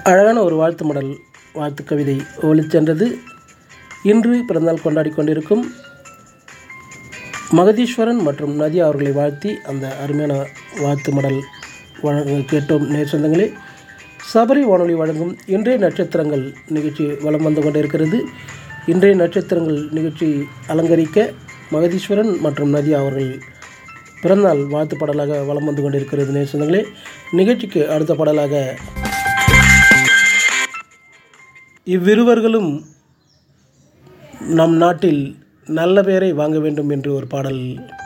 அழகான ஒரு வாழ்த்து மடல் வாழ்த்து கவிதை ஒளிச்சென்றது இன்று பிறந்தநாள் கொண்டாடி கொண்டிருக்கும் மகதீஸ்வரன் மற்றும் நதியா அவர்களை வாழ்த்தி அந்த அருமையான வாழ்த்து மடல் வழங்க கேட்டோம் நேர் சொந்தங்களே சபரி வானொலி வழங்கும் இன்றைய நட்சத்திரங்கள் நிகழ்ச்சி வலம் வந்து கொண்டிருக்கிறது இன்றைய நட்சத்திரங்கள் நிகழ்ச்சி அலங்கரிக்க மகதீஸ்வரன் மற்றும் நதியா அவர்கள் பிறந்தநாள் வாழ்த்து பாடலாக வலம் வந்து கொண்டிருக்கிறது நேர் சொந்தங்களே நிகழ்ச்சிக்கு அடுத்த பாடலாக இவ்விருவர்களும் நம் நாட்டில் நல்ல பெயரை வாங்க வேண்டும் என்று ஒரு பாடல்